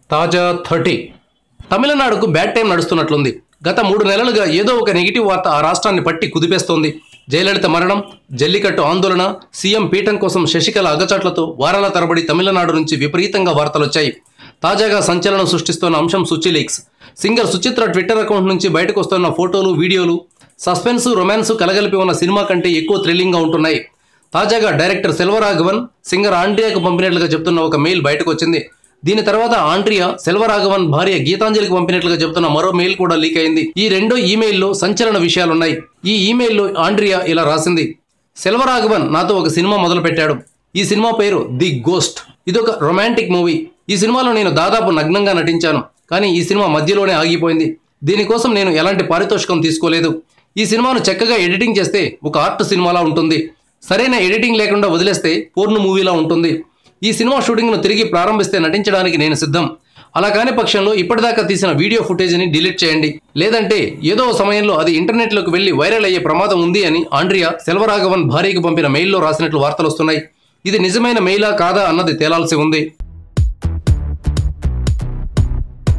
తాజా థర్టీ తమిళనాడుకు bad time నడుస్తున్నట్లుంది గత మూడు నెలలుగా ఏదో ఒక నెగిటివ్ వార్త ఆ రాష్ట్రాన్ని పట్టి కుదిపేస్తోంది జయలలిత మరణం జల్లికట్టు ఆందోళన సీఎం పీఠం కోసం శశికళ అగచాట్లతో వారాల తరబడి తమిళనాడు నుంచి విపరీతంగా వార్తలొచ్చాయి తాజాగా సంచలనం సృష్టిస్తున్న అంశం Suchi leaks singer Suchitra Twitter account నుంచి బయటకు వస్తున్న ఫోటోలు వీడియోలు సస్పెన్స్ రొమాన్స్ కలగలిపి ఉన్న సినిమా కంటే ఎక్కువ థ్రిల్లింగ్గా ఉంటున్నాయి తాజాగా డైరెక్టర్ సెల్వరాఘవన్ సింగర్ ఆండ్రియాకు పంపినట్లుగా చెప్తున్న ఒక మెయిల్ బయటకు వచ్చింది దీని తర్వాత ఆండ్రియా సెల్వరాఘవన్ భార్య గీతాంజలికి పంపినట్లుగా చెప్తున్న మరో మెయిల్ కూడా లీక్ అయింది ఈ రెండో ఈమెయిల్లో సంచలన విషయాలున్నాయి ఈ ఈమెయిల్లో ఆండ్రియా ఇలా రాసింది సెల్వరాఘవన్ నాతో ఒక సినిమా మొదలు పెట్టాడు ఈ సినిమా పేరు ది గోస్ట్ ఇదొక రొమాంటిక్ మూవీ ఈ సినిమాలో నేను దాదాపు నగ్నంగా నటించాను కానీ ఈ సినిమా మధ్యలోనే ఆగిపోయింది దీనికోసం నేను ఎలాంటి పారితోషికం తీసుకోలేదు ఈ సినిమాను చక్కగా ఎడిటింగ్ చేస్తే ఒక ఆర్ట్ సినిమాలా ఉంటుంది సరైన ఎడిటింగ్ లేకుండా వదిలేస్తే పూర్ణ మూవీలా ఉంటుంది ఈ సినిమా షూటింగ్ను తిరిగి ప్రారంభిస్తే నటించడానికి నేను సిద్ధం అలా కాని పక్షంలో ఇప్పటిదాకా తీసిన వీడియో ఫుటేజ్ని డిలీట్ చేయండి లేదంటే ఏదో ఓ సమయంలో అది ఇంటర్నెట్లోకి వెళ్లి వైరల్ అయ్యే ప్రమాదం ఉంది అని ఆండ్రియా సెల్వరాఘవన్ భార్యకు పంపిన మెయిల్లో రాసినట్లు వార్తలు వస్తున్నాయి ఇది నిజమైన మెయిలా కాదా అన్నది తేలాల్సి ఉంది